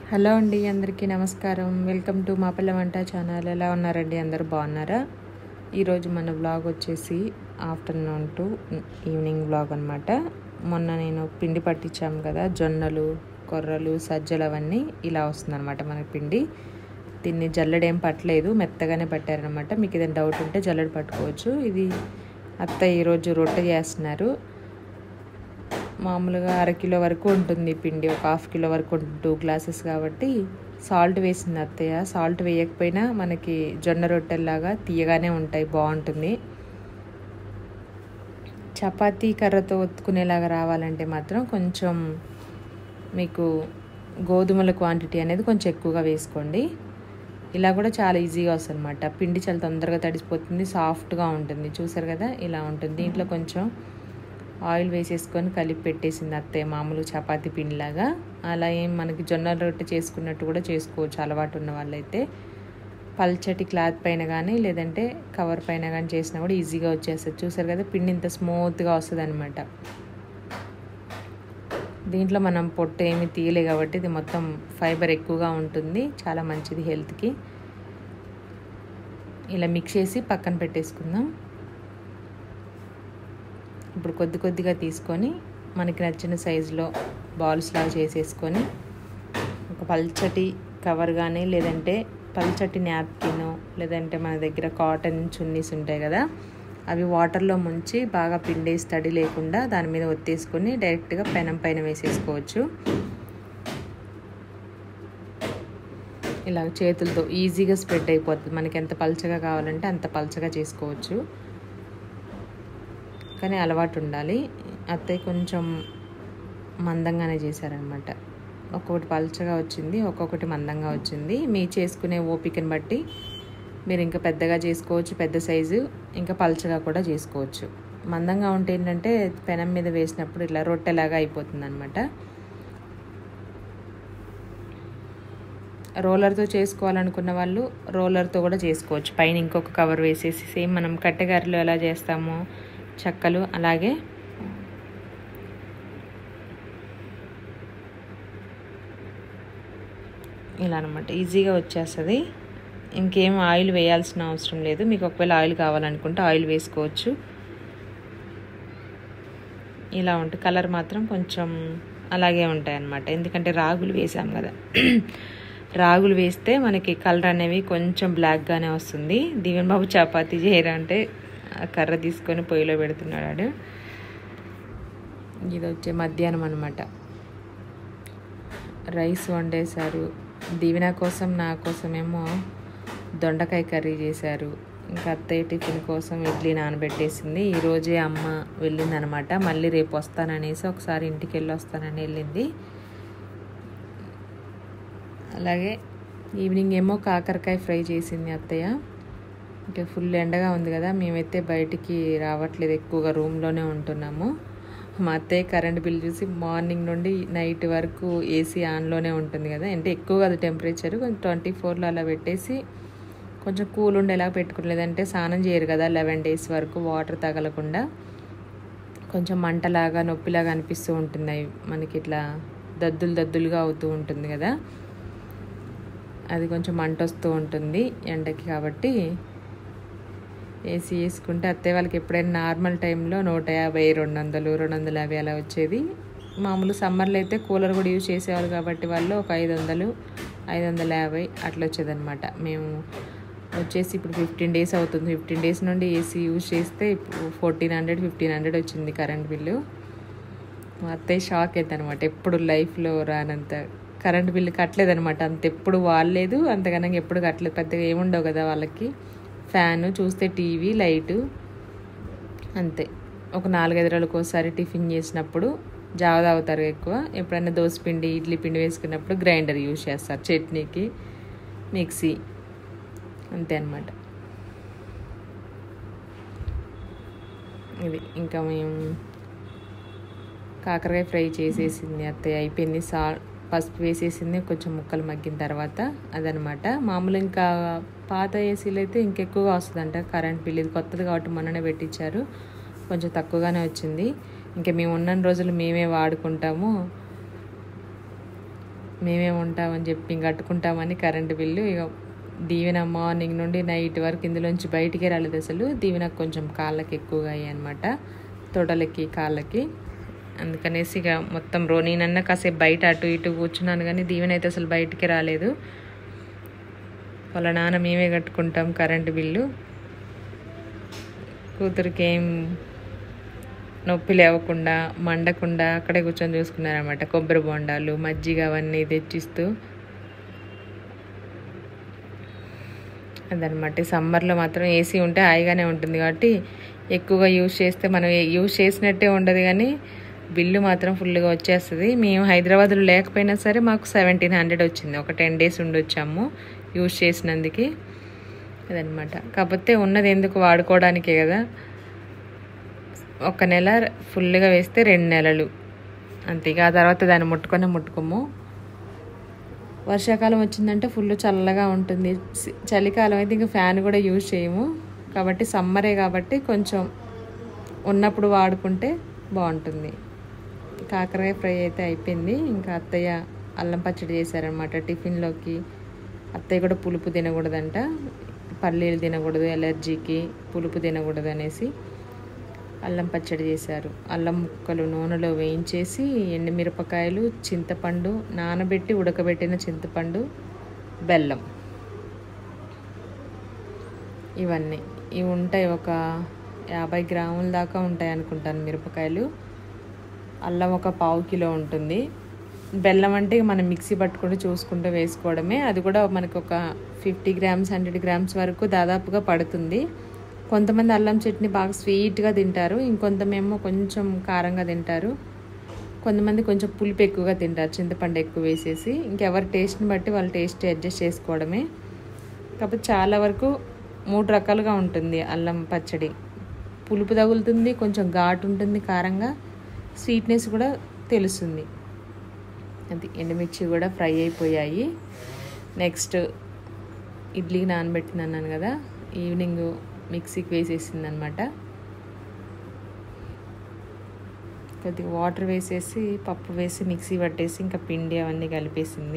hello అండి అందరికీ నమస్కారం వెల్కమ్ టు మా పిల్ల వంట ఛానల్ ఎలా ఉన్నారండి అందరూ బాగున్నారా ఈరోజు మన వ్లాగ్ వచ్చేసి ఆఫ్టర్నూన్ టు ఈవినింగ్ వ్లాగ్ అనమాట మొన్న నేను పిండి పట్టించాము కదా జొన్నలు కొర్రలు సజ్జలు అవన్నీ ఇలా వస్తుందన్నమాట మన పిండి దీన్ని జల్లెడేం పట్టలేదు మెత్తగానే పట్టారనమాట మీకు ఏదైనా డౌట్ ఉంటే జల్లెడ పట్టుకోవచ్చు ఇది అత్త ఈరోజు రొట్టె చేస్తున్నారు మామూలుగా అరకిలో వరకు ఉంటుంది పిండి ఒక హాఫ్ కిలో వరకు ఉంటుంది టూ గ్లాసెస్ కాబట్టి సాల్ట్ వేసింది అత్తయ్య సాల్ట్ వేయకపోయినా మనకి జొన్న రొట్టెల్లాగా తీయగానే ఉంటాయి బాగుంటుంది చపాతీ కర్రతో ఒత్తుకునేలాగా రావాలంటే మాత్రం కొంచెం మీకు గోధుమల క్వాంటిటీ అనేది కొంచెం ఎక్కువగా వేసుకోండి ఇలా కూడా చాలా ఈజీగా వస్తుంది అనమాట పిండి చాలా తొందరగా తడిసిపోతుంది సాఫ్ట్గా ఉంటుంది చూసారు కదా ఇలా ఉంటుంది దీంట్లో కొంచెం ఆయిల్ వేసేసుకొని కలిపి పెట్టేసింది అత్తయ్య మామూలు చపాతీ పిండిలాగా అలా ఏం మనకి జొన్న రొట్టె చేసుకున్నట్టు కూడా చేసుకోవచ్చు అలవాటు ఉన్న వాళ్ళైతే పల్చటి క్లాత్ పైన కానీ లేదంటే కవర్ పైన కానీ చేసినా కూడా ఈజీగా వచ్చేస్తుంది చూసారు కదా పిండి ఇంత స్మూత్గా వస్తుంది అనమాట దీంట్లో మనం పొట్టు ఏమి తీయలే కాబట్టి ఇది మొత్తం ఫైబర్ ఎక్కువగా ఉంటుంది చాలా మంచిది హెల్త్కి ఇలా మిక్స్ చేసి పక్కన పెట్టేసుకుందాం ఇప్పుడు కొద్ది కొద్దిగా తీసుకొని మనకి నచ్చిన సైజులో బాల్స్ లాగా చేసేసుకొని ఒక పల్చటి కవర్ కానీ లేదంటే పల్చటి న్యాప్కిన్ లేదంటే మన దగ్గర కాటన్ చున్నీస్ ఉంటాయి కదా అవి వాటర్లో ముంచి బాగా పిండేసి తడి లేకుండా దాని మీద ఒత్తేసుకొని డైరెక్ట్గా పెనం పైన వేసేసుకోవచ్చు ఇలా చేతులతో ఈజీగా స్ప్రెడ్ అయిపోతుంది మనకి ఎంత పల్చగా కావాలంటే అంత పల్చగా చేసుకోవచ్చు కానీ అలవాటు ఉండాలి అత్తయ్య కొంచెం మందంగానే చేశారనమాట ఒక్కొక్కటి పల్చగా వచ్చింది ఒక్కొక్కటి మందంగా వచ్చింది మీ చేసుకునే ఓపికని బట్టి మీరు ఇంకా పెద్దగా చేసుకోవచ్చు పెద్ద సైజు ఇంకా పల్చగా కూడా చేసుకోవచ్చు మందంగా ఉంటే ఏంటంటే పెనం మీద వేసినప్పుడు ఇట్లా రొట్టెలాగా అయిపోతుంది అనమాట రోలర్తో చేసుకోవాలనుకున్న వాళ్ళు రోలర్తో కూడా చేసుకోవచ్చు పైన ఇంకొక కవర్ వేసేసి సేమ్ మనం కట్టెగారెలు ఎలా చేస్తామో చెక్కలు అలాగే ఇలా అనమాట ఈజీగా వచ్చేస్తుంది ఇంకేం ఆయిల్ వేయాల్సిన అవసరం లేదు మీకు ఒకవేళ ఆయిల్ కావాలనుకుంటే ఆయిల్ వేసుకోవచ్చు ఇలా ఉంటుంది కలర్ మాత్రం కొంచెం అలాగే ఉంటాయి అన్నమాట ఎందుకంటే రాగులు వేసాం కదా రాగులు వేస్తే మనకి కలర్ అనేవి కొంచెం బ్లాక్గానే వస్తుంది దీవెన్ బాబు చపాతీ చేయరా అంటే కర్ర తీసుకొని పొయ్యిలో పెడుతున్నాడు ఇది వచ్చే మధ్యాహ్నం అనమాట రైస్ వండేశారు దీవెన కోసం నా కోసమేమో దొండకాయ కర్రీ చేశారు ఇంకా అత్తయ్య టిఫిన్ కోసం ఇడ్లీ నానబెట్టేసింది ఈరోజే అమ్మ వెళ్ళిందనమాట మళ్ళీ రేపు వస్తాననేసి ఒకసారి ఇంటికి వెళ్ళి వస్తానని వెళ్ళింది అలాగే ఈవినింగ్ ఏమో కాకరకాయ ఫ్రై చేసింది అత్తయ్య ఇంకా ఫుల్ ఎండగా ఉంది కదా మేమైతే బయటికి రావట్లేదు ఎక్కువగా రూమ్లోనే ఉంటున్నాము మా అత్తయ్య కరెంట్ బిల్ చూసి మార్నింగ్ నుండి నైట్ వరకు ఏసీ ఆన్లోనే ఉంటుంది కదా అంటే ఎక్కువ కాదు టెంపరేచర్ కొంచెం ట్వంటీ ఫోర్లో అలా పెట్టేసి కొంచెం కూల్ ఉండేలా పెట్టుకుని లేదంటే స్నానం చేయరు కదా లెవెన్ డేస్ వరకు వాటర్ తగలకుండా కొంచెం మంటలాగా నొప్పిలాగా అనిపిస్తూ ఉంటుంది మనకి ఇట్లా దద్దులు దద్దులుగా అవుతూ ఉంటుంది కదా అది కొంచెం మంట వస్తూ ఉంటుంది ఎండకి కాబట్టి ఏసీ వేసుకుంటే అత్తయ్య వాళ్ళకి ఎప్పుడైనా నార్మల్ టైంలో నూట యాభై రెండు వందలు రెండు వందల యాభై అలా వచ్చేది మామూలు సమ్మర్లో అయితే కూలర్ కూడా యూజ్ చేసేవాళ్ళు కాబట్టి వాళ్ళు ఒక ఐదు వందలు ఐదు వందల యాభై అట్లా వచ్చేదన్నమాట మేము వచ్చేసి ఇప్పుడు ఫిఫ్టీన్ డేస్ అవుతుంది ఫిఫ్టీన్ డేస్ నుండి ఏసీ యూజ్ చేస్తే ఇప్పుడు ఫోర్టీన్ హండ్రెడ్ ఫిఫ్టీన్ హండ్రెడ్ వచ్చింది కరెంట్ బిల్లు మా అత్తయ్య షాక్ అవుతుంది అనమాట ఎప్పుడు లైఫ్లో రానంత కరెంట్ బిల్లు కట్టలేదనమాట అంత ఎప్పుడు వాడలేదు అంతగానం ఎప్పుడు కట్టలేదు పెద్దగా ఏముండవు కదా వాళ్ళకి ఫ్యాను చూస్తే టీవీ లైటు అంతే ఒక నాలుగైదు రోజులకు ఒకసారి టిఫిన్ చేసినప్పుడు జావ తాగుతారు ఎక్కువ ఎప్పుడైనా దోశ పిండి ఇడ్లీ పిండి వేసుకున్నప్పుడు గ్రైండర్ యూజ్ చేస్తారు చట్నీకి మిక్సీ అంతే అనమాట ఇది ఇంకా మేము కాకరకాయ ఫ్రై చేసేసింది అత్తయ్య అయిపోయింది సా పసుపు వేసేసింది కొంచెం ముక్కలు మగ్గిన తర్వాత అదనమాట మామూలు ఇంకా పాత ఏసీలు అయితే ఇంకెక్కువగా వస్తుందంట కరెంట్ బిల్ ఇది కొత్తది కాబట్టి మొన్ననే పెట్టించారు కొంచెం తక్కువగానే వచ్చింది ఇంకా మేము ఉన్న రోజులు మేమే వాడుకుంటాము మేమే ఉంటామని చెప్పి ఇంక కట్టుకుంటామని కరెంటు బిల్లు ఇక దీవెన మార్నింగ్ నుండి నైట్ వరకు ఇందులోంచి బయటికే రాలేదు అసలు దీవెనకు కొంచెం కాళ్ళకి ఎక్కువగా అయ్యాయి అనమాట తొడలకి కాళ్ళకి అందుకనేసి ఇక మొత్తం రో నేనన్నా కాసేపు బయట అటు ఇటు కూర్చున్నాను కానీ దీవెన అయితే అసలు బయటికి రాలేదు వాళ్ళ నాన్న మేమే కట్టుకుంటాం కరెంటు బిల్లు కూతురికి ఏం నొప్పి లేవకుండా మండకుండా అక్కడే కూర్చొని చూసుకున్నారనమాట కొబ్బరి బొండాలు మజ్జిగ అవన్నీ తెచ్చిస్తూ అదనమాట సమ్మర్లో మాత్రం ఏసీ ఉంటే హాయిగానే ఉంటుంది కాబట్టి ఎక్కువగా యూజ్ చేస్తే మనం యూజ్ చేసినట్టే ఉండదు కానీ బిల్లు మాత్రం ఫుల్గా వచ్చేస్తుంది మేము హైదరాబాద్లో లేకపోయినా సరే మాకు సెవెంటీన్ హండ్రెడ్ వచ్చింది ఒక టెన్ డేస్ ఉండొచ్చాము యూజ్ చేసినందుకు అదనమాట కాకపోతే ఉన్నది ఎందుకు వాడుకోవడానికే కదా ఒక నెల ఫుల్గా వేస్తే రెండు నెలలు అంతే ఇక ఆ తర్వాత దాన్ని ముట్టుకొని ముట్టుకోము వర్షాకాలం వచ్చిందంటే ఫుల్ చల్లగా ఉంటుంది సి- చలికాలం అయితే ఇంకా ఫ్యాన్ కూడా యూజ్ చేయము కాబట్టి సమ్మరే కాబట్టి కొంచెం ఉన్నప్పుడు వాడుకుంటే బాగుంటుంది కాకరకాయ ఫ్రై అయితే అయిపోయింది ఇంకా అత్తయ్య అల్లం పచ్చడి చేశారనమాట టిఫిన్లోకి అత్తయ్య కూడా పులుపు తినకూడదంట పల్లీలు తినకూడదు ఎలర్జీకి పులుపు తినకూడదు అనేసి అల్లం పచ్చడి చేశారు అల్లం ముక్కలు నూనెలో వేయించేసి ఎండుమిరపకాయలు చింతపండు నానబెట్టి ఉడకబెట్టిన చింతపండు బెల్లం ఇవన్నీ ఇవి ఉంటాయి ఒక యాభై గ్రాముల దాకా ఉంటాయి అనుకుంటాను మిరపకాయలు అల్లం ఒక పావు కిలో ఉంటుంది బెల్లం అంటే ఇక మనం మిక్సీ పట్టుకుంటూ చూసుకుంటూ వేసుకోవడమే అది కూడా మనకు ఒక ఫిఫ్టీ గ్రామ్స్ హండ్రెడ్ గ్రామ్స్ వరకు దాదాపుగా పడుతుంది కొంతమంది అల్లం చట్నీ బాగా స్వీట్గా తింటారు ఇంకొంతమేమో కొంచెం కారంగా తింటారు కొంతమంది కొంచెం పులుపు ఎక్కువగా తింటారు చింతపండు ఎక్కువ వేసేసి ఇంకెవరి టేస్ట్ని బట్టి వాళ్ళ టేస్ట్ అడ్జస్ట్ చేసుకోవడమే కాకపోతే చాలా వరకు మూడు రకాలుగా ఉంటుంది అల్లం పచ్చడి పులుపు తగులుతుంది కొంచెం ఘాటు ఉంటుంది కారంగా స్వీట్నెస్ కూడా తెలుస్తుంది అది ఎండుమిర్చి కూడా ఫ్రై అయిపోయాయి నెక్స్ట్ ఇడ్లీకి నానబెట్టింది అన్నాను కదా ఈవినింగ్ మిక్సీకి వేసేసింది అనమాట కొద్దిగా వాటర్ వేసేసి పప్పు వేసి మిక్సీ పట్టేసి ఇంకా పిండి అవన్నీ కలిపేసింది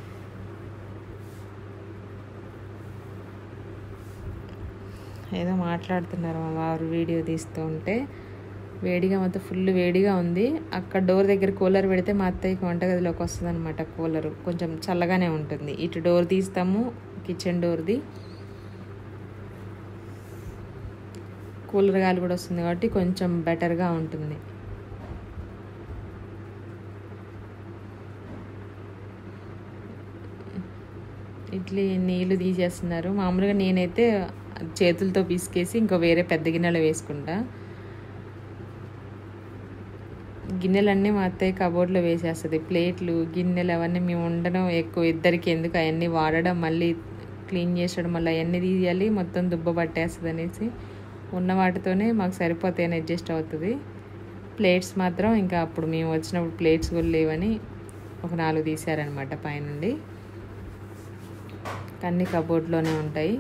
ఏదో మాట్లాడుతున్నారు మా వారు వీడియో తీస్తూ ఉంటే వేడిగా మొత్తం ఫుల్ వేడిగా ఉంది అక్కడ డోర్ దగ్గర కూలర్ పెడితే మా అత్తయ్యకి వంటగదిలోకి వస్తుంది అనమాట కూలర్ కొంచెం చల్లగానే ఉంటుంది ఇటు డోర్ తీస్తాము కిచెన్ డోర్ది కూలర్ గాలి కూడా వస్తుంది కాబట్టి కొంచెం బెటర్గా ఉంటుంది ఇడ్లీ నీళ్ళు తీసేస్తున్నారు మామూలుగా నేనైతే చేతులతో పిసికేసి ఇంకో వేరే పెద్ద గిన్నెలో వేసుకుంటా గిన్నెలన్నీ మా అత్తయ్య కబోర్డ్లో వేసేస్తుంది ప్లేట్లు గిన్నెలు అవన్నీ మేము ఉండడం ఎక్కువ ఇద్దరికి ఎందుకు అవన్నీ వాడడం మళ్ళీ క్లీన్ చేసడం మళ్ళీ అవన్నీ తీయాలి మొత్తం దుబ్బ పట్టేస్తుంది అనేసి ఉన్న వాటితోనే మాకు సరిపోతాయని అడ్జస్ట్ అవుతుంది ప్లేట్స్ మాత్రం ఇంకా అప్పుడు మేము వచ్చినప్పుడు ప్లేట్స్ కూడా లేవని ఒక నాలుగు తీసారనమాట పైనుండి అన్ని కబోర్డ్లోనే ఉంటాయి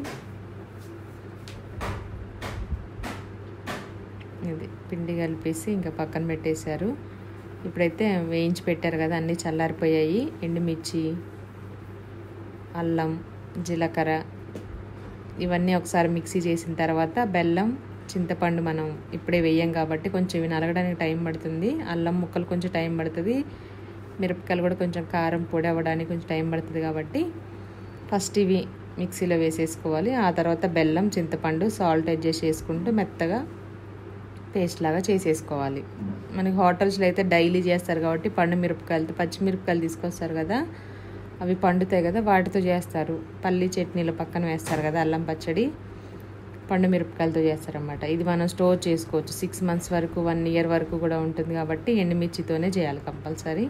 ఇది పిండి కలిపేసి ఇంకా పక్కన పెట్టేశారు ఇప్పుడైతే వేయించి పెట్టారు కదా అన్నీ చల్లారిపోయాయి ఎండుమిర్చి అల్లం జీలకర్ర ఇవన్నీ ఒకసారి మిక్సీ చేసిన తర్వాత బెల్లం చింతపండు మనం ఇప్పుడే వేయం కాబట్టి కొంచెం ఇవి నలగడానికి టైం పడుతుంది అల్లం ముక్కలు కొంచెం టైం పడుతుంది మిరపకాయలు కూడా కొంచెం కారం పొడి అవ్వడానికి కొంచెం టైం పడుతుంది కాబట్టి ఫస్ట్ ఇవి మిక్సీలో వేసేసుకోవాలి ఆ తర్వాత బెల్లం చింతపండు సాల్ట్ అడ్జస్ట్ చేసుకుంటూ మెత్తగా పేస్ట్ లాగా చేసేసుకోవాలి మనకి హోటల్స్లో అయితే డైలీ చేస్తారు కాబట్టి పండు మిరపకాయలతో పచ్చిమిరపకాయలు తీసుకొస్తారు కదా అవి పండుతాయి కదా వాటితో చేస్తారు పల్లి చట్నీల పక్కన వేస్తారు కదా అల్లం పచ్చడి పండు మిరపకాయలతో చేస్తారన్నమాట ఇది మనం స్టోర్ చేసుకోవచ్చు సిక్స్ మంత్స్ వరకు వన్ ఇయర్ వరకు కూడా ఉంటుంది కాబట్టి ఎండుమిర్చితోనే చేయాలి కంపల్సరీ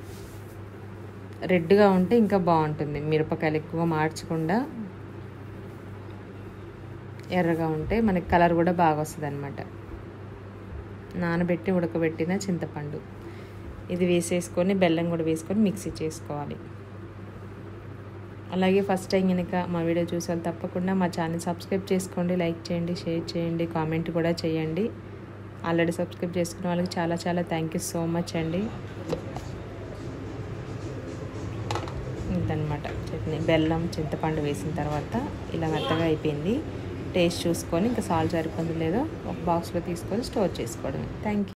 రెడ్గా ఉంటే ఇంకా బాగుంటుంది మిరపకాయలు ఎక్కువ మార్చకుండా ఎర్రగా ఉంటే మనకి కలర్ కూడా బాగా వస్తుంది అనమాట నానబెట్టి ఉడకబెట్టిన చింతపండు ఇది వేసేసుకొని బెల్లం కూడా వేసుకొని మిక్సీ చేసుకోవాలి అలాగే ఫస్ట్ టైం కనుక మా వీడియో చూసారు తప్పకుండా మా ఛానల్ సబ్స్క్రైబ్ చేసుకోండి లైక్ చేయండి షేర్ చేయండి కామెంట్ కూడా చేయండి ఆల్రెడీ సబ్స్క్రైబ్ చేసుకున్న వాళ్ళకి చాలా చాలా థ్యాంక్ యూ సో మచ్ అండి ఇదన్నమాట చట్నీ బెల్లం చింతపండు వేసిన తర్వాత ఇలా మెత్తగా అయిపోయింది టేస్ట్ చూసుకొని ఇంకా సాల్ట్ సరిపోయింది లేదో ఒక బాక్స్లో తీసుకొని స్టోర్ చేసుకోవడమే థ్యాంక్ యూ